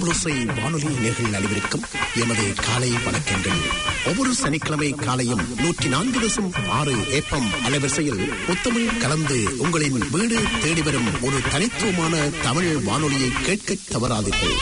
தமிழோசை வானொலி நேர்கள் அனைவருக்கும் எமது காலை வணக்கங்கள் ஒவ்வொரு சனிக்கிழமை காலையும் நூற்றி நான்கு தசம் ஆறு ஏப்பம் அலைவரிசையில் புத்தமிழ் கலந்து உங்களின் வீடு தேடி வரும் ஒரு தனித்துவமான தமிழ் வானொலியை கேட்க தவறாதீர்கள்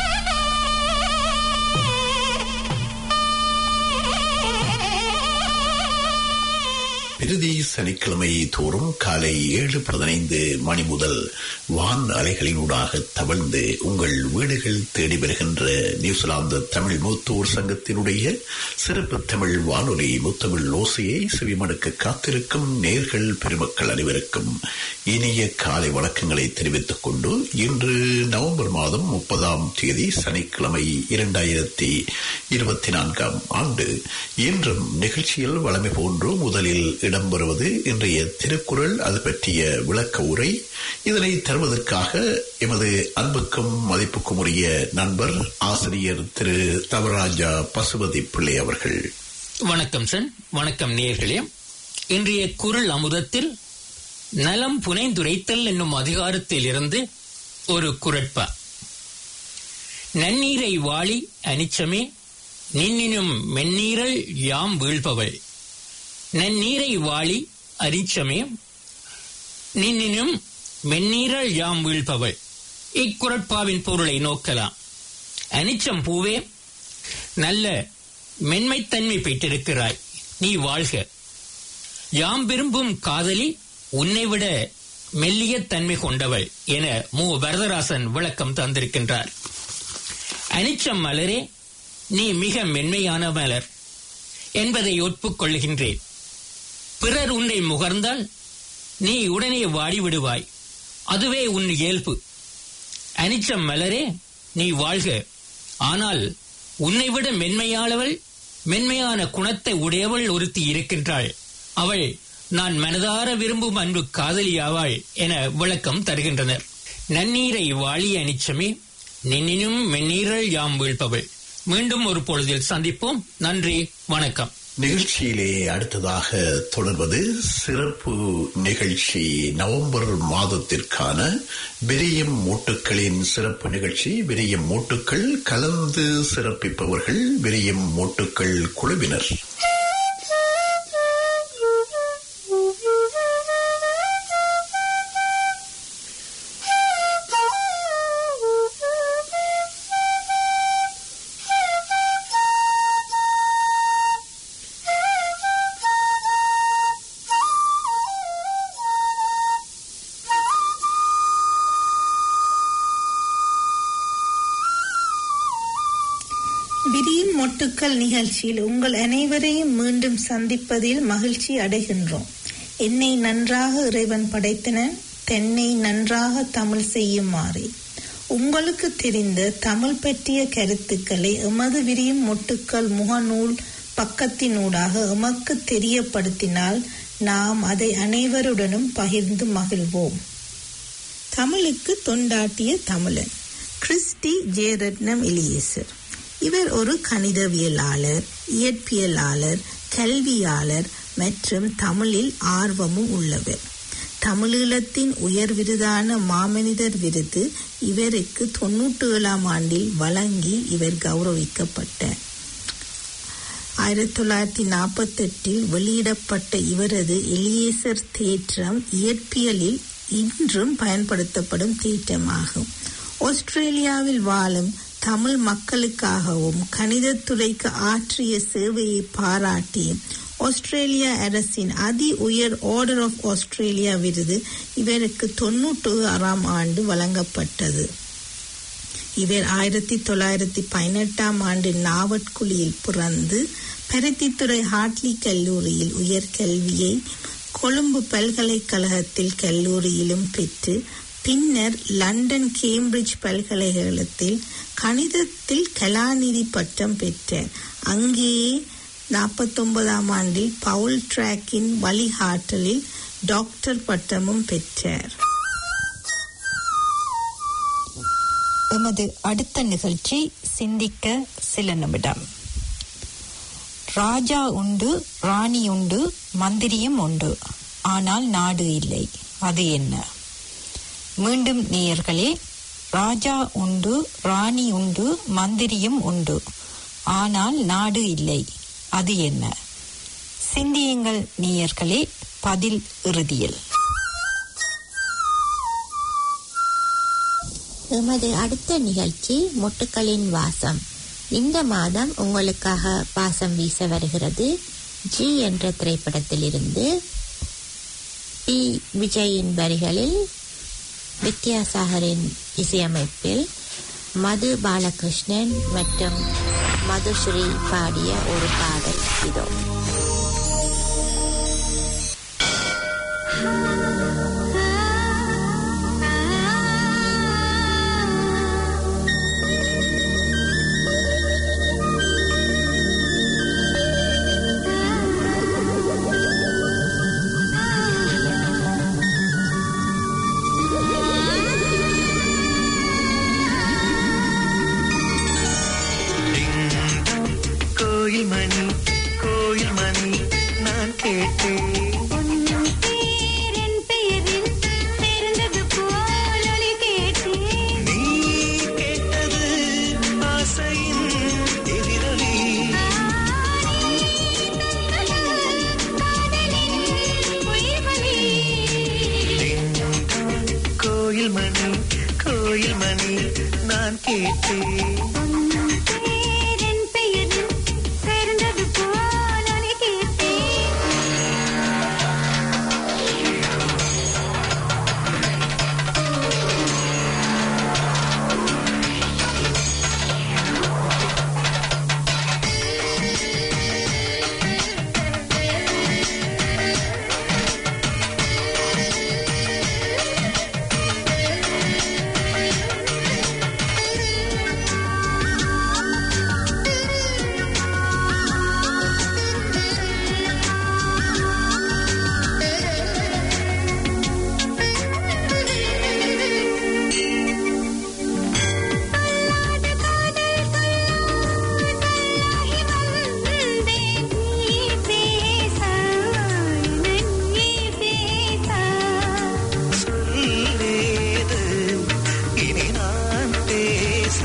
பிரதி சனிக்கிழமை தோறும் காலை ஏழு பதினைந்து மணி முதல் வான் அலைகளினூடாக தவழ்ந்து உங்கள் வீடுகள் தேடி வருகின்ற நியூசிலாந்து தமிழ் மூத்தோர் சங்கத்தினுடைய சிறப்பு தமிழ் வானொலி முத்தமிழ் ஓசையை செவிமடுக்க காத்திருக்கும் நேர்கள் பெருமக்கள் அனைவருக்கும் இனிய காலை வணக்கங்களை தெரிவித்துக் கொண்டு இன்று நவம்பர் மாதம் முப்பதாம் தேதி சனிக்கிழமை இரண்டாயிரத்தி இருபத்தி நான்காம் ஆண்டு இன்றும் நிகழ்ச்சியில் வளமை போன்று முதலில் இடம்பெறுவது இன்றைய திருக்குறள் அது பற்றிய விளக்க உரை இதனை தருவதற்காக எமது அன்புக்கும் மதிப்புக்கும் உரிய நண்பர் ஆசிரியர் திரு தவராஜா பசுபதி பிள்ளை அவர்கள் வணக்கம் சன் வணக்கம் நேர்களே இன்றைய குரல் அமுதத்தில் நலம் புனைந்துரைத்தல் என்னும் அதிகாரத்தில் இருந்து ஒரு குரட்பா நன்னீரை வாளி அனிச்சமே நின்னினும் மென்னீரல் யாம் வீழ்பவள் நன்னீரை வாளி அரிச்சமே நின்னினும் மென்னீரல் யாம் வீழ்பவள் இக்குரட்பாவின் பொருளை நோக்கலாம் அனிச்சம் பூவே நல்ல மென்மைத்தன்மை பெற்றிருக்கிறாய் நீ வாழ்க யாம் விரும்பும் காதலி உன்னை விட மெல்லிய தன்மை கொண்டவள் என மு வரதராசன் விளக்கம் தந்திருக்கின்றார் அனிச்சம் மலரே நீ மிக மென்மையான மலர் என்பதை ஒப்புக்கொள்கின்றேன் பிறர் உன்னை முகர்ந்தால் நீ உடனே வாடி விடுவாய் அதுவே உன் இயல்பு அனிச்சம் மலரே நீ வாழ்க ஆனால் உன்னை விட மென்மையானவள் மென்மையான குணத்தை உடையவள் ஒருத்தி இருக்கின்றாள் அவள் நான் மனதார விரும்பும் அன்பு காதலியாவாள் என விளக்கம் தருகின்றனர் நன்னீரை வாழி அனிச்சமே நின்னினும் மென்னீரல் யாம் வீழ்பவள் மீண்டும் ஒரு பொழுதில் சந்திப்போம் நன்றி வணக்கம் நிகழ்ச்சியிலே அடுத்ததாக தொடர்வது சிறப்பு நிகழ்ச்சி நவம்பர் மாதத்திற்கான விரியம் மூட்டுக்களின் சிறப்பு நிகழ்ச்சி விரியம் மூட்டுக்கள் கலந்து சிறப்பிப்பவர்கள் விரியம் மூட்டுக்கள் குழுவினர் விரியும் மொட்டுக்கள் நிகழ்ச்சியில் உங்கள் அனைவரையும் மீண்டும் சந்திப்பதில் மகிழ்ச்சி அடைகின்றோம் என்னை நன்றாக இறைவன் படைத்தன தென்னை நன்றாக தமிழ் செய்யுமாறு உங்களுக்கு தெரிந்த தமிழ் பற்றிய கருத்துக்களை எமது விரியும் மொட்டுக்கள் முகநூல் பக்கத்தினூடாக எமக்கு தெரியப்படுத்தினால் நாம் அதை அனைவருடனும் பகிர்ந்து மகிழ்வோம் தமிழுக்கு தொண்டாட்டிய தமிழன் கிறிஸ்டி ஜெயரத்னம் எலியேசர் இவர் ஒரு கணிதவியலாளர் இயற்பியலாளர் கல்வியாளர் மற்றும் தமிழில் ஆர்வமும் உள்ளவர் தமிழீழத்தின் உயர் விருதான மாமனிதர் விருது இவருக்கு தொன்னூற்றி ஏழாம் ஆண்டில் வழங்கி இவர் கௌரவிக்கப்பட்டார் ஆயிரத்தி தொள்ளாயிரத்தி நாற்பத்தி எட்டில் வெளியிடப்பட்ட இவரது எலியேசர் தேற்றம் இயற்பியலில் இன்றும் பயன்படுத்தப்படும் தேற்றமாகும் ஆஸ்திரேலியாவில் வாழும் தமிழ் மக்களுக்காகவும் கணிதத்துறைக்கு ஆற்றிய சேவையை பாராட்டி ஆஸ்திரேலிய அரசின் அதி உயர் ஆர்டர் ஆஃப் ஆஸ்திரேலியா விருது இவருக்கு தொன்னூற்றி ஆறாம் ஆண்டு வழங்கப்பட்டது இவர் ஆயிரத்தி தொள்ளாயிரத்தி பதினெட்டாம் ஆண்டு நாவட்குழியில் பிறந்து பருத்தித்துறை ஹாட்லி கல்லூரியில் உயர்கல்வியை கொழும்பு பல்கலைக்கழகத்தில் கல்லூரியிலும் பெற்று பின்னர் லண்டன் கேம்பிரிட்ஜ் பல்கலைக்கழகத்தில் கணிதத்தில் கலாநிதி பட்டம் பெற்றார் அங்கேயே நாற்பத்தொன்பதாம் ஆண்டில் பவுல் டிராக்கின் வழிகாட்டலில் டாக்டர் பட்டமும் பெற்றார் எமது அடுத்த நிகழ்ச்சி சிந்திக்க சில நிமிடம் ராஜா உண்டு ராணி உண்டு மந்திரியும் உண்டு ஆனால் நாடு இல்லை அது என்ன மீண்டும் நேயர்களே ராஜா உண்டு ராணி உண்டு மந்திரியும் உண்டு ஆனால் நாடு இல்லை அது என்ன சிந்தியுங்கள் நீயர்களே பதில் இறுதியில் எமது அடுத்த நிகழ்ச்சி மொட்டுக்களின் வாசம் இந்த மாதம் உங்களுக்காக வாசம் வீச வருகிறது ஜி என்ற திரைப்படத்திலிருந்து பி விஜயின் வரிகளில் வித்யாசாகரின் இசையமைப்பில் மது பாலகிருஷ்ணன் மற்றும் மதுஸ்ரீ பாடிய ஒரு பாடல் இதோ கோயில் மணி கோயில் மணி நான் கேட்டேன் நீ கேட்டது ஆசையின் எதிரொலி டிங்டாங், கோயில் மணி கோயில் மணி நான் கேட்டேன் சொல்லேது இனி நான் பேச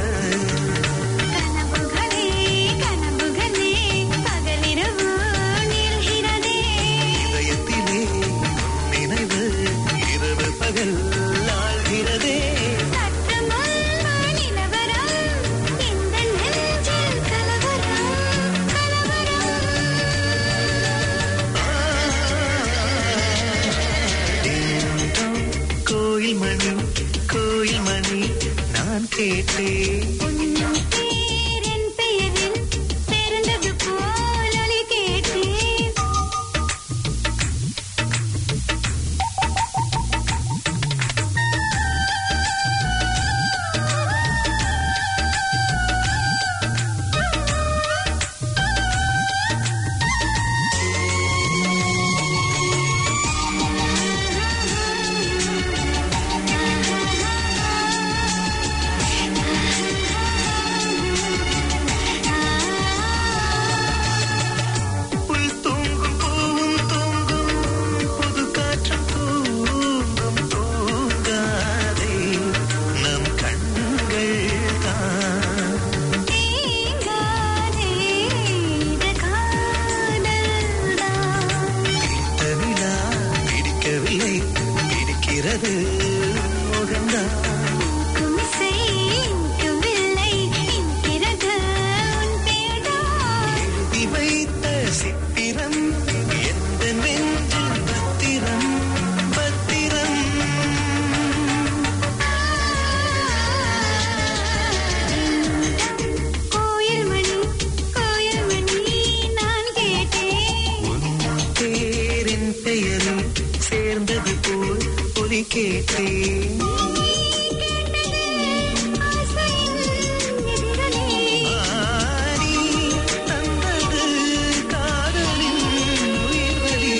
இதயத்திலே நினைவு இரவு பகல் ஆழ்கிறதே டிங்டாங், கோயில் மணி கோயில் மணி நான் கேட்டேன் புல் தூங்கும் பூவும் தூங்கும் புது காற்றும் தூங்கும் தூங்காதே நம் கண்கள் தான் தனிலா பிடிக்கவில்லை பிடிக்கிறது முகம்தான் எழுதி வைத்த சித்திரம் எந்த நெஞ்சில் பத்திரம் பத்திரம் உன் பேரின் பெயரில் சேர்ந்தது போல் ஒலி கேட்டேன் ஆரி தந்தது காதலின் உயிர்வலி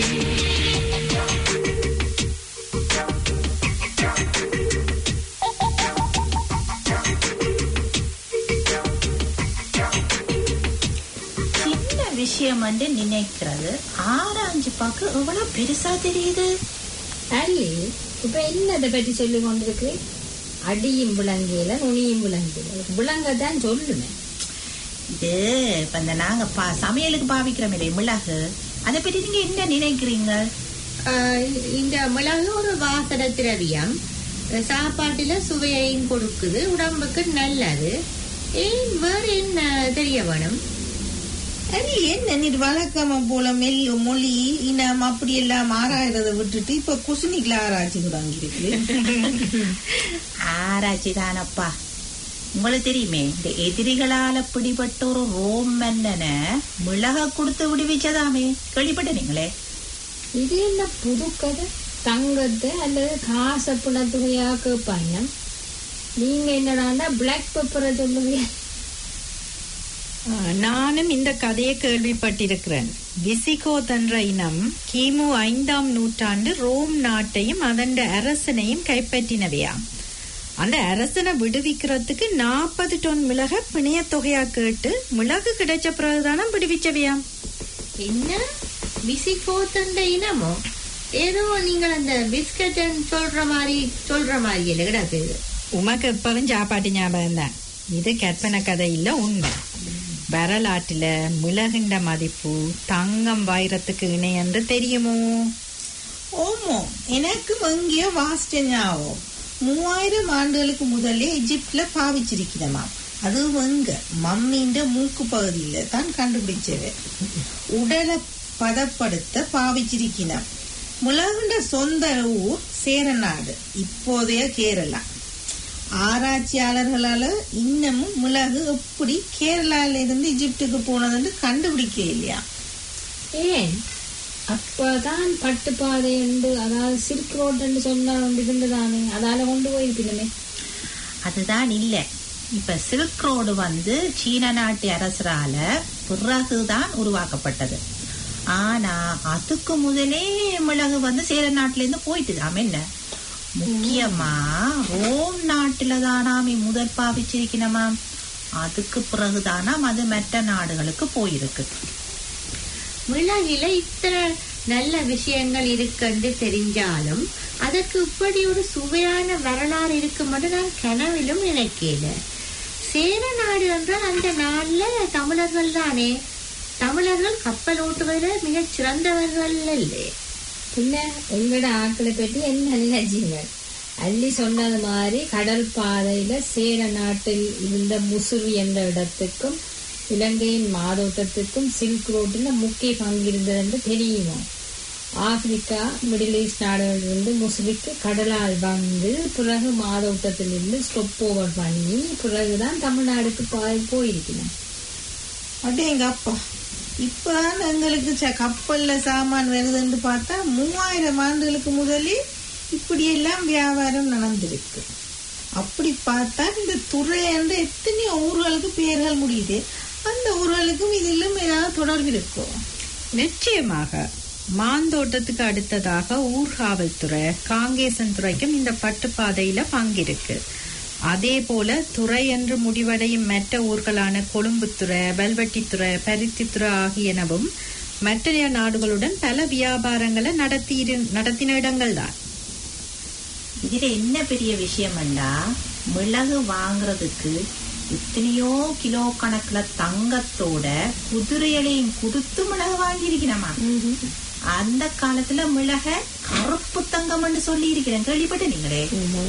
சின்ன விஷயம் என்று நினைக்கிறது ஆராய்ஞ்சு பார்க்க எவ்வளவு பெருசா தெரியுது அல்லி இப்ப என்ன இதை பற்றி சொல்லி கொண்டிருக்கு அடியும் விளங்கையில நுனியும் விளங்கையில விளங்கத்தான் சொல்லுவேன் இது இப்ப இந்த நாங்க பா- சமையலுக்கு பாவிக்கிறோம் இல்லை மிளகு அதை பற்றி நீங்க என்ன நினைக்கிறீங்க ஆஹ் இந்த மிளகு ஒரு வாசன திரவியம் சாப்பாட்டுல சுவையையும் கொடுக்குது உடம்புக்கு நல்லது ஏன் வேற என்ன தெரிய வேணும் அது என்ன நீர் வழக்கமா போல மெல் மொழி இனம் அப்படி எல்லாம் ஆராயறதை விட்டுட்டு இப்ப குசுனிக்குல ஆராய்ச்சி தொடங்கியிருக்கு ஆராய்ச்சி தானப்பா உங்களுக்கு தெரியுமே இந்த எதிரிகளால பிடிபட்ட ஒரு ரோம் மன்னனை மிளக கொடுத்து விடுவிச்சதாமே கேள்விப்பட்ட நீங்களே இது என்ன புது கதை தங்கத்தை அல்லது காசை புணத்துகையா கேட்பாங்க நீங்க என்னடான்னா பிளாக் பெப்பரை சொல்லுவீங்க ஆ, நானும் இந்த கதையை கேள்விப்பட்டிருக்கிறேன் விசிகோத் என்ற இனம் கிமு ஐந்தாம் நூற்றாண்டு ரோம் நாட்டையும் அதன் அரசனையும் கைப்பற்றினவையாம் அந்த அரசனை விடுவிக்கிறதுக்கு நாற்பது டொன் மிளக பிணைய தொகையா கேட்டு மிளகு கிடைச்ச பிறகுதானே விடுவிச்சவையாம் என்ன விசிகோத்தண்ட இனமோ ஏதோ நீங்கள் அந்த பிஸ்கட் சொல்ற மாதிரி சொல்ற மாதிரி இல்லை கிடக்குது உமக்கு எப்பவும் சாப்பாட்டு ஞாபகம் தான் இது கற்பனை கதை இல்ல உண்மை வரலாற்றுல மிளகுண்ட மதிப்பு தங்கம் வைரத்துக்கு இணை என்று தெரியுமோ ஓமோ எனக்கு எங்கேயோ வாசிட்ட ஞாபகம் மூவாயிரம் ஆண்டுகளுக்கு முதலே எஜிப்ட்ல பாவிச்சிருக்கிறமா அது எங்க மம்மின்ற மூக்கு பகுதியில தான் கண்டுபிடிச்சது உடலை பதப்படுத்த பாவிச்சிருக்கிறோம் மிளகுண்ட சொந்த ஊர் சேரநாடு இப்போதைய கேரளா ஆராய்ச்சியாளர்களால இன்னமும் மிளகு எப்படி கேரளால இருந்து எஜிப்டுக்கு போனதுன்னு கண்டுபிடிக்க இல்லையா ஏன் அப்பதான் பட்டுப்பாதை உண்டு அதாவது சில்க் ரோட் சொன்னா இருந்ததானே அதால கொண்டு போயிருக்கணுமே அதுதான் இல்ல இப்ப சில்க் ரோடு வந்து சீன நாட்டு அரசரால பிறகுதான் உருவாக்கப்பட்டது ஆனா அதுக்கு முதலே மிளகு வந்து சேர நாட்டுல இருந்து போயிட்டு என்ன முக்கியமா ரோம் நாட்டுல தானாமே முதல் பாவிச்சிருக்கணுமாம் அதுக்கு பிறகுதானாம் அது மற்ற நாடுகளுக்கு போயிருக்கு மிளகில இத்தனை நல்ல விஷயங்கள் இருக்குன்னு தெரிஞ்சாலும் அதற்கு இப்படி ஒரு சுவையான வரலாறு இருக்குமென்று நான் கனவிலும் நினைக்கல சேர நாடு என்றால் அந்த நாள்ல தமிழர்கள் தானே தமிழர்கள் கப்பல் ஓட்டுவதில் மிகச் சிறந்தவர்கள் இல்லை பின்ன எங்கட ஆக்களை பற்றி என்ன நினைச்சீங்க அள்ளி சொன்னது மாதிரி கடல் பாதையில சேர நாட்டில் இருந்த முசுரி என்ற இடத்துக்கும் இலங்கையின் மாதோட்டத்துக்கும் சில்க் ரோட்டில் முக்கிய பங்கு இருந்தது என்று தெரியுமா ஆப்பிரிக்கா மிடில் ஈஸ்ட் நாடுகளிலிருந்து முஸ்லிக்கு கடலால் வந்து பிறகு மாதோட்டத்திலிருந்து ஸ்டொப் ஓவர் பண்ணி பிறகுதான் தமிழ்நாடுக்கு போய் போயிருக்கிறேன் அடே எங்க அப்பா இப்பதான் எங்களுக்கு ச- கப்பல்ல சாமான் வருதுன்னு பார்த்தா மூவாயிரம் ஆண்டுகளுக்கு முதலே இப்படி எல்லாம் வியாபாரம் நடந்திருக்கு அப்படி பார்த்தா இந்த துறை என்ற எத்தனையோ ஊர்களுக்கு பெயர்கள் முடியுது அந்த ஊர்களுக்கும் இதிலும் ஏதாவது தொடர்பு இருக்கும் நிச்சயமாக மாந்தோட்டத்துக்கு அடுத்ததாக ஊர்காவல்துறை காங்கேசன் துறைக்கும் இந்த பட்டுப்பாதையில பங்கிருக்கு அதே போல துறை என்று முடிவடையும் மற்ற ஊர்களான கொழும்புத்துறை வெல்வெட்டித்துறை பருத்தித்துறை ஆகியனவும் மற்ற நாடுகளுடன் பல வியாபாரங்களை நடத்தி நடத்தின இடங்கள் தான் இதுல என்ன பெரிய விஷயம்டா மிளகு வாங்குறதுக்கு எத்தனையோ கிலோ கணக்குல தங்கத்தோட குதிரைகளையும் கொடுத்து மிளகு வாங்கியிருக்கிறமா அந்த காலத்துல மிளக கருப்பு தங்கம்னு சொல்லி இருக்கிறேன் கேள்விப்பட்ட நீங்களே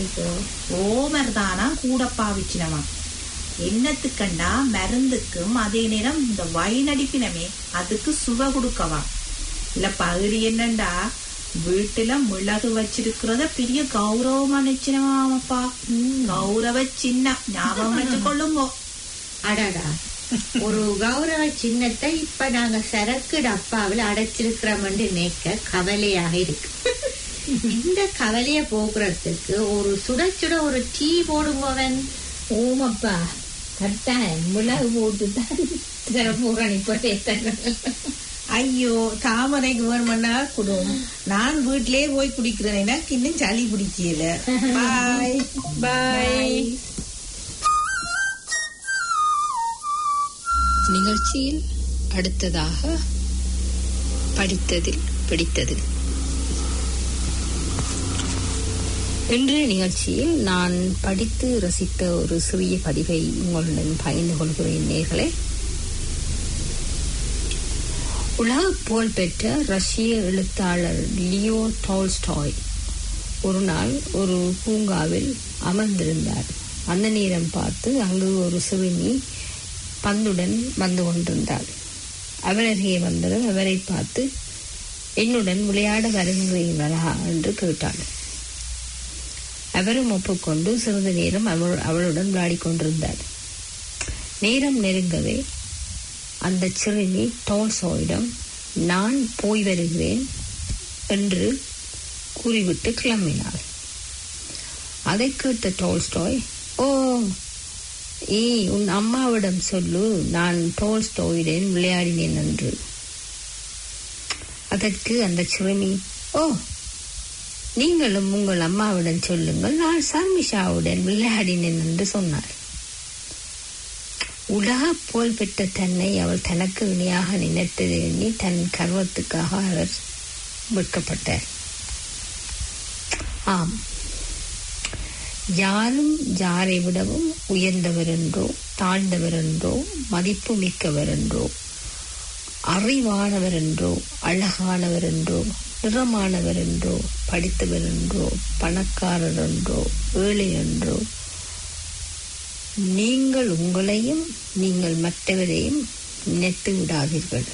ஓமர் தானா கூட பாவிச்சினமா என்னத்துக்கண்டா மருந்துக்கும் அதே நேரம் இந்த வைனடிப்பினமே அதுக்கு சுவை கொடுக்கவா இல்ல பகுதி என்னண்டா வீட்டுல மிளகு வச்சிருக்கிறத பெரிய கௌரவமா நிச்சயமாப்பா கௌரவ சின்ன ஞாபகம் வச்சுக்கொள்ளுங்கோ அடடா ஒரு கௌரவ சின்னத்தை இப்ப நாங்க சரக்கு டப்பாவில் அடைச்சிருக்கிறோம்னு நினைக்க கவலையாக இருக்கு இந்த கவலைய போக்குறதுக்கு ஒரு சுட சுட ஒரு டீ போடுங்கவன் ஓமப்பா கட்டாயம் மிளகு போட்டு தான் போறேன் இப்ப ஐயோ தாமரைக்கு வேணுமென்னா குடும் நான் வீட்டிலேயே போய் குடிக்கிறேன் எனக்கு இன்னும் சளி பிடிக்கல பாய் பாய் நிகழ்ச்சியில் அடுத்ததாக படித்ததில் பிடித்தது இன்றைய நிகழ்ச்சியில் நான் படித்து ரசித்த ஒரு சிறிய பதிவை உங்களுடன் பகிர்ந்து கொள்கிறேன் நேர்களே உலக புகழ்பெற்ற ரஷ்ய எழுத்தாளர் லியோ டால்ஸ்டாய் ஒரு நாள் ஒரு பூங்காவில் அமர்ந்திருந்தார் அந்த நேரம் பார்த்து அங்கு ஒரு சிறுமி பந்துடன் வந்து கொண்டிருந்தாள் அவர் அருகே வந்ததும் அவரை பார்த்து என்னுடன் விளையாட வருகிறீர்களா என்று கேட்டாள் அவரும் ஒப்புக்கொண்டு சிறிது நேரம் அவள் அவளுடன் விளையாடிக் கொண்டிருந்தார் நேரம் நெருங்கவே அந்த சிறுமி டோல்சோயிடம் நான் போய் வருகிறேன் என்று கூறிவிட்டு கிளம்பினாள் அதை கேட்ட டோல்ஸ்டாய் ஓ ஏ உன் அம்மாவிடம் சொல்லு நான் டோல்ஸ்டாயுடன் விளையாடினேன் என்று அதற்கு அந்த சிறுமி ஓ நீங்களும் உங்கள் அம்மாவிடம் சொல்லுங்கள் நான் சர்மிஷாவுடன் விளையாடினேன் என்று சொன்னார் உலக புகழ் பெற்ற தன்னை அவள் தனக்கு இணையாக நினைத்ததை எண்ணி தன் கர்வத்துக்காக அவர் வெட்கப்பட்டார் ஆம் யாரும் யாரை விடவும் உயர்ந்தவர் என்றோ தாழ்ந்தவர் என்றோ மதிப்பு மிக்கவர் என்றோ அறிவானவர் என்றோ அழகானவர் என்றோ நிறமானவர் என்றோ படித்தவர் என்றோ பணக்காரர் என்றோ ஏழை என்றோ நீங்கள் உங்களையும் நீங்கள் மற்றவரையும் நினைத்து விடாதீர்கள்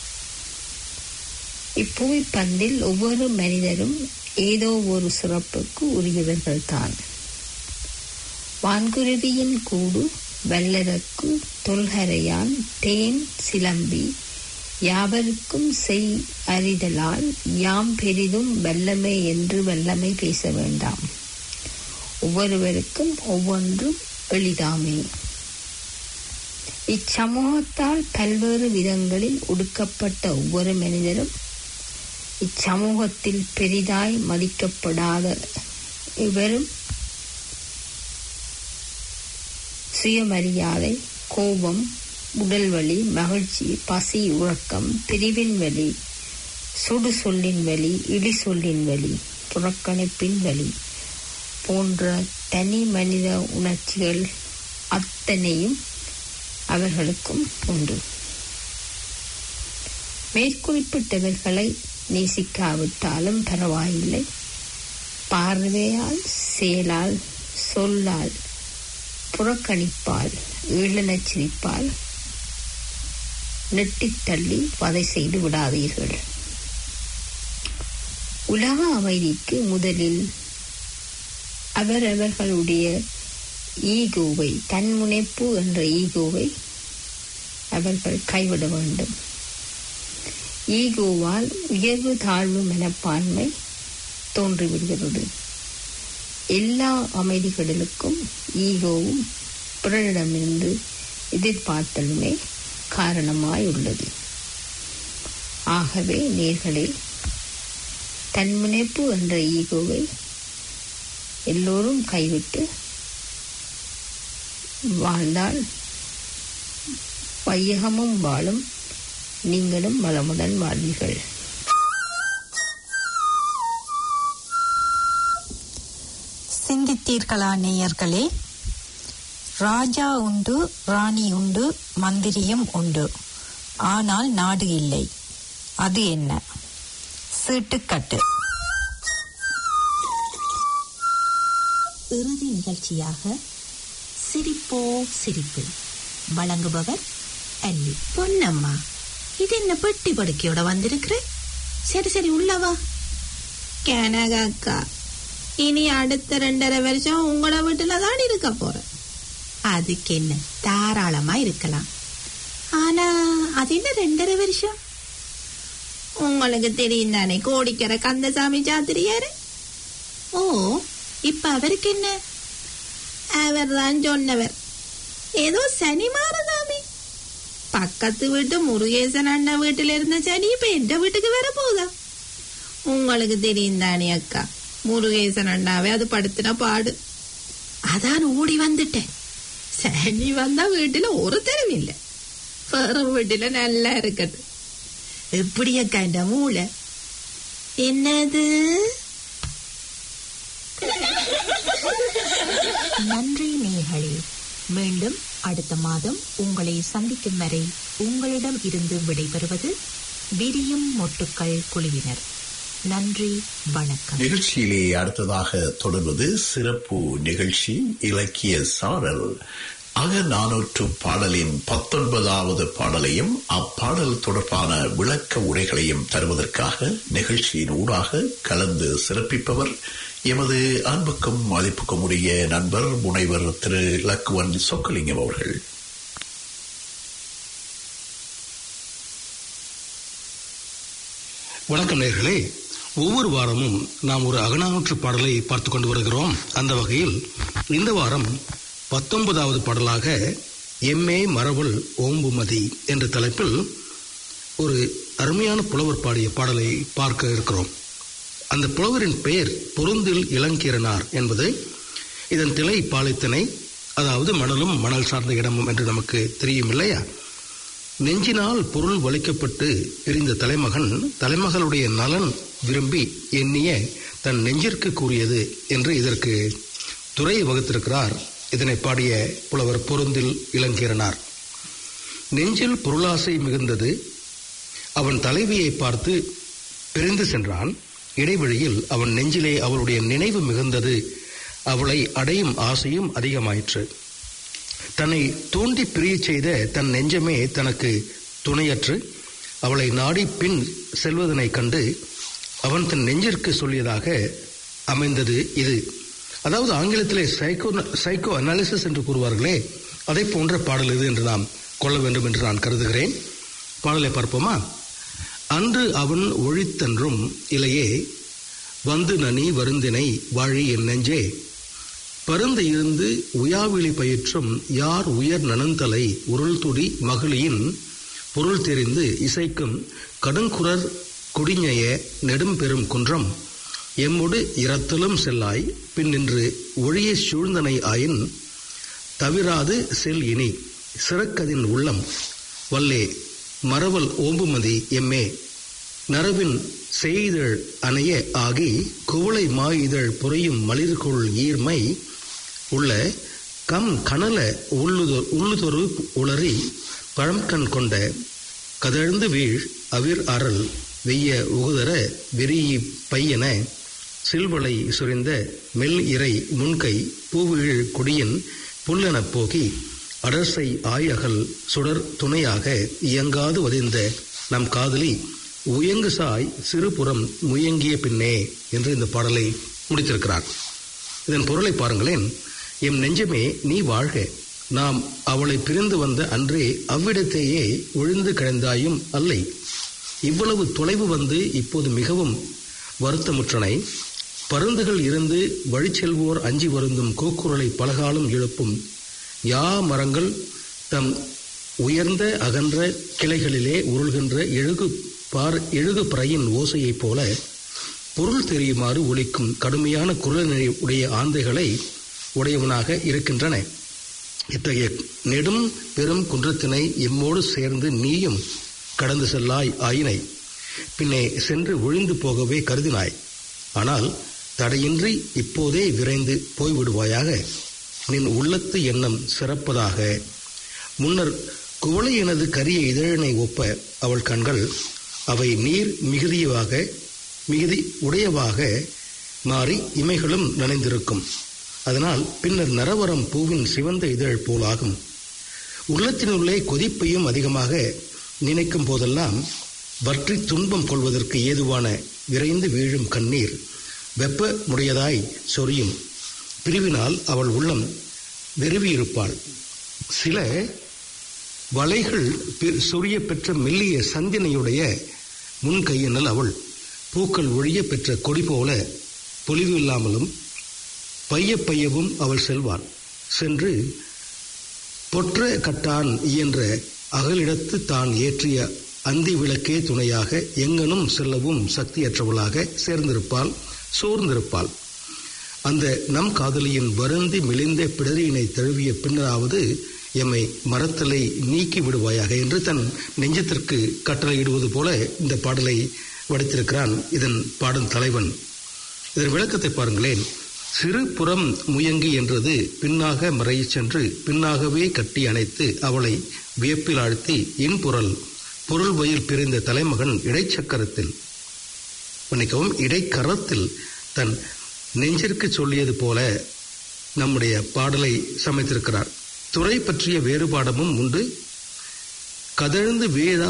இப்புவி பந்தில் ஒவ்வொரு மனிதரும் ஏதோ ஒரு சிறப்புக்கு உரியவர்கள் தான் வான்குருவியின் கூடு வல்லதற்கு தொல்கரையான் தேன் சிலம்பி யாவருக்கும் செய் அறிதலால் யாம் பெரிதும் வல்லமை என்று வல்லமை பேச வேண்டாம் ஒவ்வொருவருக்கும் ஒவ்வொன்றும் எளிதாமே இச்சமூகத்தால் பல்வேறு விதங்களில் ஒடுக்கப்பட்ட ஒவ்வொரு மனிதரும் இச்சமூகத்தில் பெரிதாய் மதிக்கப்படாத இவரும் சுயமரியாதை கோபம் உடல் வலி மகிழ்ச்சி பசி உறக்கம் பிரிவின் வலி சுடு சொல்லின் வலி இடி சொல்லின் வலி புறக்கணிப்பின் வலி போன்ற தனி மனித உணர்ச்சிகள் அத்தனையும் அவர்களுக்கும் உண்டு மேற்குறிப்பிட்டவர்களை நேசிக்காவிட்டாலும் பரவாயில்லை பார்வையால் செயலால் சொல்லால் புறக்கணிப்பால் ஈழனச் சிரிப்பால் நெட்டித் தள்ளி வதை செய்து விடாதீர்கள் உலக அமைதிக்கு முதலில் அவரவர்களுடைய ஈகோவை தன்முனைப்பு என்ற ஈகோவை அவர்கள் கைவிட வேண்டும் ஈகோவால் உயர்வு தாழ்வு மனப்பான்மை தோன்றிவிடுகிறது எல்லா அமைதிகளுக்கும் ஈகோவும் பிறரிடமிருந்து எதிர்பார்த்தலுமே காரணமாயுள்ளது ஆகவே நேர்களே தன்முனைப்பு என்ற ஈகோவை எல்லோரும் கைவிட்டு வாழ்ந்தால் வையகமும் வாழும் நீங்களும் வளமுடன் வாழ்வீர்கள் சிந்தித்தீர்களா நேயர்களே ராஜா உண்டு ராணி உண்டு மந்திரியும் உண்டு ஆனால் நாடு இல்லை அது என்ன சீட்டுக்கட்டு இறுதி நிகழ்ச்சியாக சிரிப்போ சிரிப்பு வழங்குபவர் அல்லி பொன்னம்மா இது என்ன பெட்டி படுக்கையோட வந்திருக்கிற சரி சரி உள்ளவா கனகக்கா இனி அடுத்த ரெண்டரை வருஷம் உங்களோட வீட்டுல தான் இருக்க போறேன் அதுக்கு என்ன தாராளமா இருக்கலாம் ஆனா அது என்ன ரெண்டரை வருஷம் உங்களுக்கு தெரியும் தானே கோடிக்கரை கந்தசாமி சாத்திரியாரு ஓ இப்ப அவருக்கு என்ன அவர் தான் சொன்னவர் ஏதோ சனி மாறுதாமே பக்கத்து வீட்டு முருகேசன் அண்ணன் வீட்டுல இருந்த சனி இப்ப எந்த வீட்டுக்கு வர போதா உங்களுக்கு தெரியும் தானே அக்கா முருகேசன் அண்ணாவே அது படுத்தின பாடு அதான் ஓடி வந்துட்டேன் சனி வந்தா வீட்டுல ஒரு தரம் இல்ல வேற வீட்டுல நல்லா இருக்குது எப்படி அக்கா இந்த மூளை என்னது நன்றி நேயர்களே மீண்டும் அடுத்த மாதம் உங்களை சந்திக்கும் வரை உங்களிடம் இருந்து விடைபெறுவது விரியும் மொட்டுக்கள் குழுவினர் நன்றி வணக்கம் நிகழ்ச்சியிலே அடுத்ததாக தொடர்வது சிறப்பு நிகழ்ச்சி இலக்கிய சாரல் அக நானூற்று பாடலின் பத்தொன்பதாவது பாடலையும் அப்பாடல் தொடர்பான விளக்க உரைகளையும் தருவதற்காக நிகழ்ச்சியின் ஊடாக கலந்து சிறப்பிப்பவர் எமது அன்புக்கும் மதிப்புக்கும் உரிய நண்பர் முனைவர் திரு இலக்குவன் சொக்கலிங்கம் அவர்கள் வணக்கம் நேர்களே ஒவ்வொரு வாரமும் நாம் ஒரு அகநானூற்று பாடலை பார்த்து கொண்டு வருகிறோம் அந்த வகையில் இந்த வாரம் பத்தொன்பதாவது பாடலாக எம்ஏ மரபுள் ஓம்புமதி என்ற தலைப்பில் ஒரு அருமையான புலவர் பாடிய பாடலை பார்க்க இருக்கிறோம் அந்த புலவரின் பெயர் பொருந்தில் இளங்கீரனார் என்பது இதன் திளை பாலைத்திணை அதாவது மணலும் மணல் சார்ந்த இடமும் என்று நமக்கு தெரியும் இல்லையா நெஞ்சினால் பொருள் வலிக்கப்பட்டு பிரிந்த தலைமகன் தலைமகளுடைய நலன் விரும்பி எண்ணிய தன் நெஞ்சிற்கு கூறியது என்று இதற்கு துறை வகுத்திருக்கிறார் இதனை பாடிய புலவர் பொருந்தில் இளங்கீரனார் நெஞ்சில் பொருளாசை மிகுந்தது அவன் தலைவியை பார்த்து பிரிந்து சென்றான் இடைவெளியில் அவன் நெஞ்சிலே அவளுடைய நினைவு மிகுந்தது அவளை அடையும் ஆசையும் அதிகமாயிற்று தன்னை தூண்டி பிரியச் செய்த தன் நெஞ்சமே தனக்கு துணையற்று அவளை நாடி பின் செல்வதனைக் கண்டு அவன் தன் நெஞ்சிற்கு சொல்லியதாக அமைந்தது இது அதாவது ஆங்கிலத்திலே சைக்கோ சைக்கோ அனாலிசிஸ் என்று கூறுவார்களே அதை போன்ற பாடல் இது என்று நாம் கொள்ள வேண்டும் என்று நான் கருதுகிறேன் பாடலை பார்ப்போமா அன்று அவன் ஒழித்தன்றும் இலையே வந்து நனி வருந்தினை வாழி என் நெஞ்சே பருந்து இருந்து உயாவிழி பயிற்றும் யார் உயர் நனந்தலை உருள்துடி மகளியின் பொருள் தெரிந்து இசைக்கும் கடுங்குரர் குடிஞய நெடும்பெரும் குன்றம் எம்மொடு இரத்தலும் செல்லாய் பின்னின்று ஒழிய சூழ்ந்தனை ஆயின் தவிராது செல் இனி சிறக்கதின் உள்ளம் வல்லே மரவல் ஓம்புமதி எம்மே நரவின் செய்தழ் அணைய ஆகி குவளை மாயிதழ் புரையும் மலிர்கொள் ஈர்மை உள்ள கம் கனல உள்ளுதொ உள்ளுதொரு உளறி பழம்கண் கொண்ட கதழ்ந்து வீழ் அவிர் அறல் வெய்ய உகுதர வெறியி பையன சில்வளை சுரிந்த மெல் இறை முன்கை பூவிழ் கொடியின் புல்லெனப் போகி அடர்சை ஆயகல் சுடர் துணையாக இயங்காது வதிர்ந்த நம் காதலி உயங்கு சாய் சிறுபுறம் முயங்கிய பின்னே என்று இந்த பாடலை முடித்திருக்கிறார் இதன் பொருளை பாருங்களேன் எம் நெஞ்சமே நீ வாழ்க நாம் அவளை பிரிந்து வந்த அன்றே அவ்விடத்தையே ஒழிந்து கிடந்தாயும் அல்லை இவ்வளவு தொலைவு வந்து இப்போது மிகவும் வருத்தமுற்றனை பருந்துகள் இருந்து வழிச்செல்வோர் அஞ்சி வருந்தும் கூக்குரலை பலகாலம் எழுப்பும் யா மரங்கள் தம் உயர்ந்த அகன்ற கிளைகளிலே உருள்கின்ற எழுகு பார் எழுகு பறையின் ஓசையைப் போல பொருள் தெரியுமாறு ஒலிக்கும் கடுமையான குரலினை உடைய ஆந்தைகளை உடையவனாக இருக்கின்றன இத்தகைய நெடும் பெரும் குன்றத்தினை எம்மோடு சேர்ந்து நீயும் கடந்து செல்லாய் ஆயினை பின்னே சென்று ஒழிந்து போகவே கருதினாய் ஆனால் தடையின்றி இப்போதே விரைந்து போய்விடுவாயாக நின் உள்ளத்து எண்ணம் சிறப்பதாக முன்னர் குவளை எனது கரிய இதழினை ஒப்ப அவள் கண்கள் அவை நீர் மிகுதியவாக மிகுதி உடையவாக மாறி இமைகளும் நனைந்திருக்கும் அதனால் பின்னர் நரவரம் பூவின் சிவந்த இதழ் போலாகும் உள்ளத்தினுள்ளே கொதிப்பையும் அதிகமாக நினைக்கும் போதெல்லாம் வற்றி துன்பம் கொள்வதற்கு ஏதுவான விரைந்து வீழும் கண்ணீர் வெப்ப முடையதாய் சொரியும் பிரிவினால் அவள் உள்ளம் வெறுவியிருப்பாள் சில வலைகள் பெ- சொரிய பெற்ற மெல்லிய சந்தினையுடைய முன்கையினல் அவள் பூக்கள் ஒழிய பெற்ற கொடி போல பொலிவு இல்லாமலும் பைய பையவும் அவள் செல்வாள் சென்று பொற்ற கட்டான் இயன்ற அகலிடத்து தான் ஏற்றிய அந்தி விளக்கே துணையாக எங்கனும் செல்லவும் சக்தியற்றவளாக சேர்ந்திருப்பாள் சோர்ந்திருப்பாள் அந்த நம் காதலியின் வருந்தி மெலிந்த பிடரியினை தழுவிய பின்னராவது எம்மை மரத்தலை நீக்கி விடுவாயாக என்று தன் நெஞ்சத்திற்கு கட்டளையிடுவது போல இந்த பாடலை வடித்திருக்கிறான் இதன் பாடும் தலைவன் இதன் விளக்கத்தை பாருங்களேன் சிறு புறம் முயங்கி என்றது பின்னாக மறையச் சென்று பின்னாகவே கட்டி அணைத்து அவளை வியப்பில் ஆழ்த்தி இன்புறல் பொருள் வயில் பிரிந்த தலைமகன் இடைச்சக்கரத்தில் மன்னிக்கவும் இடைக்கரத்தில் தன் நெஞ்சிற்கு சொல்லியது போல நம்முடைய பாடலை சமைத்திருக்கிறார் துறை பற்றிய வேறுபாடமும் உண்டு கதழ்ந்து வீழா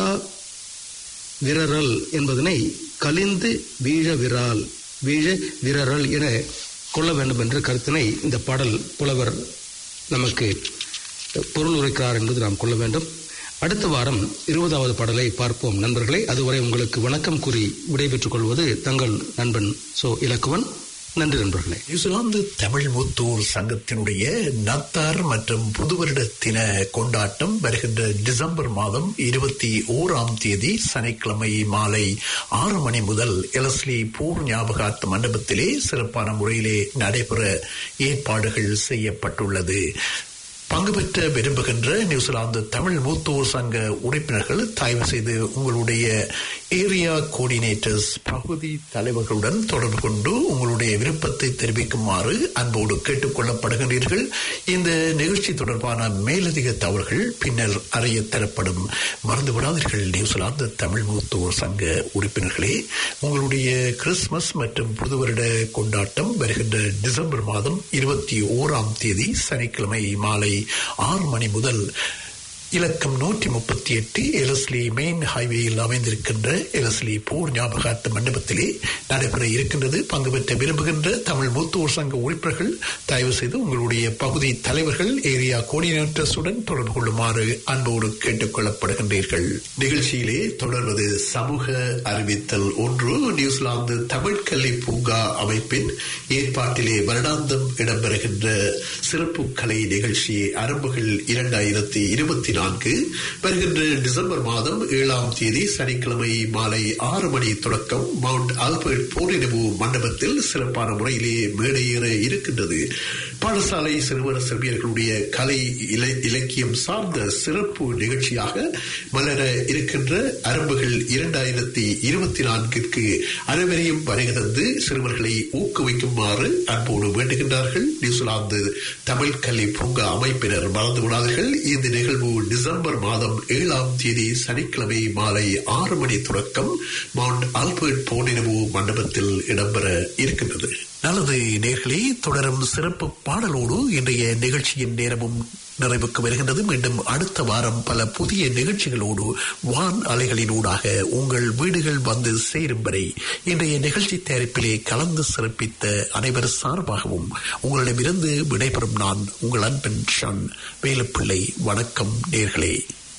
விரறல் என்பதனை கலிந்து வீழ விரால் வீழ விரறல் என கொள்ள வேண்டும் என்ற கருத்தினை இந்த பாடல் புலவர் நமக்கு பொருள் உரைக்கிறார் என்பது நாம் கொள்ள வேண்டும் அடுத்த வாரம் இருபதாவது பாடலை பார்ப்போம் நண்பர்களே அதுவரை உங்களுக்கு வணக்கம் கூறி விடைபெற்றுக் கொள்வது தங்கள் நண்பன் சோ இலக்குவன் நன்றி நண்பர்களே நியூசிலாந்து தமிழ் முத்தூர் சங்கத்தினுடைய நத்தார் மற்றும் புது வருட தின கொண்டாட்டம் வருகின்ற டிசம்பர் மாதம் இருபத்தி ஓராம் தேதி சனிக்கிழமை மாலை ஆறு மணி முதல் எலஸ்லி பூர் ஞாபகார்த்த மண்டபத்திலே சிறப்பான முறையிலே நடைபெற ஏற்பாடுகள் செய்யப்பட்டுள்ளது பங்கு பெற்ற விரும்புகின்ற நியூசிலாந்து தமிழ் மூத்தோர் சங்க உறுப்பினர்கள் தயவு செய்து உங்களுடைய ஏரியா கோஆர்டினேட்டர்ஸ் பகுதி தலைவர்களுடன் தொடர்பு கொண்டு உங்களுடைய விருப்பத்தை தெரிவிக்குமாறு அன்போடு கேட்டுக் கொள்ளப்படுகின்றீர்கள் இந்த நிகழ்ச்சி தொடர்பான மேலதிக தவறுகள் பின்னர் அறிய தரப்படும் மறந்து விடாதீர்கள் நியூசிலாந்து தமிழ் மூத்தோர் சங்க உறுப்பினர்களே உங்களுடைய கிறிஸ்துமஸ் மற்றும் புது வருட கொண்டாட்டம் வருகின்ற டிசம்பர் மாதம் இருபத்தி ஓராம் தேதி சனிக்கிழமை மாலை ஆறு மணி முதல் இலக்கம் நூற்றி முப்பத்தி எட்டு எலஸ்லி மெயின் ஹைவேயில் அமைந்திருக்கின்ற எலஸ்லி போர் ஞாபகார்த்த மண்டபத்திலே நடைபெற இருக்கின்றது பங்கு பெற்ற விரும்புகின்ற தமிழ் மூத்தோர் சங்க உறுப்பினர்கள் தயவு செய்து உங்களுடைய பகுதி தலைவர்கள் ஏரியா கோஆர்டினேட்டர்ஸுடன் தொடர்பு கொள்ளுமாறு அன்போடு கேட்டுக் கொள்ளப்படுகின்றீர்கள் நிகழ்ச்சியிலே தொடர்வது சமூக அறிவித்தல் ஒன்று நியூசிலாந்து தமிழ் கல்வி பூங்கா அமைப்பின் ஏற்பாட்டிலே வருடாந்தம் இடம்பெறுகின்ற சிறப்பு கலை நிகழ்ச்சி அரம்புகள் இரண்டாயிரத்தி இருபத்தி நான்கு வருகின்ற டிசம்பர் மாதம் ஏழாம் தேதி சனிக்கிழமை மாலை ஆறு மணி தொடக்கம் மவுண்ட் ஆல்பர்ட் போரினவு மண்டபத்தில் சிறப்பான முறையிலே மேடையேற இருக்கின்றது பாடசாலை சிறுவர் சிறுமியர்களுடைய கலை இல- இலக்கியம் சார்ந்த சிறப்பு நிகழ்ச்சியாக மலர இருக்கின்ற அரம்புகள் இரண்டாயிரத்தி இருபத்தி நான்கிற்கு அனைவரையும் வருகை தந்து சிறுவர்களை ஊக்குவிக்குமாறு அன்போடு வேண்டுகின்றார்கள் நியூசிலாந்து தமிழ் கல்வி பூங்கா அமைப்பினர் மறந்து விடாதீர்கள் இந்த நிகழ்வு டிசம்பர் மாதம் ஏழாம் தேதி சனிக்கிழமை மாலை ஆறு மணி தொடக்கம் மவுண்ட் ஆல்பர்ட் போனினவு மண்டபத்தில் இடம்பெற இருக்கின்றது நல்லது நேர்களே தொடரும் சிறப்பு பாடலோடு இன்றைய நிகழ்ச்சியின் நேரமும் நிறைவுக்கு வருகின்றது மீண்டும் அடுத்த வாரம் பல புதிய நிகழ்ச்சிகளோடு வான் அலைகளினூடாக உங்கள் வீடுகள் வந்து சேரும் வரை இன்றைய நிகழ்ச்சி தயாரிப்பிலே கலந்து சிறப்பித்த அனைவர் சார்பாகவும் உங்களிடமிருந்து விடைபெறும் நான் உங்கள் அன்பன் ஷன் வேலுப்பிள்ளை வணக்கம் நேர்களே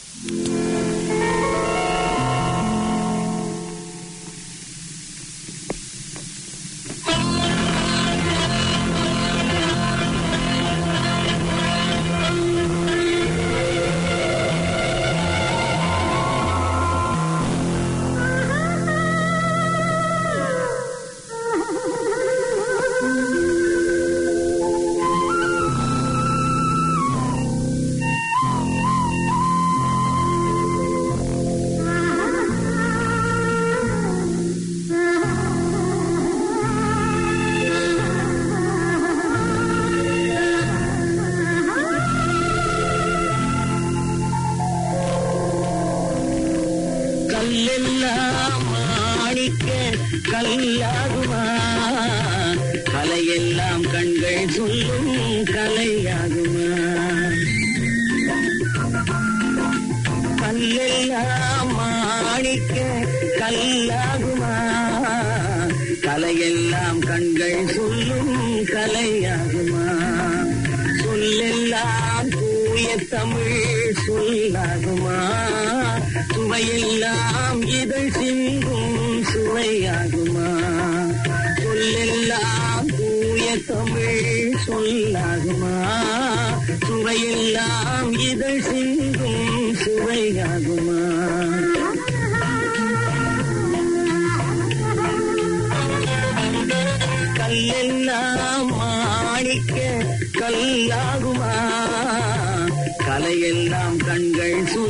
கல்லெல்லாம் மாணிக்க கல்லாகுமா கலையெல்லாம் கண்கள் சொல்லும் கலையாகுமா கல்லெல்லாம் மாணிக்க கல்லாகுமா கலையெல்லாம் கண்கள் சொல்லும் கலையாகுமா சொல்லெல்லாம் தூய தமிழ் சொல்லாகுமா சுவையெல்லாம் இதழ் சிந்தும் சுவையாகுமா சொல்லெல்லாம் தூய தமிழ் சொல்லாகுமா சுவையெல்லாம் இதழ் சிந்தும் சுவையாகுமா கல்லெல்லாம் மாணிக்க கல்லாகுமா கலையெல்லாம் கண்கள் சு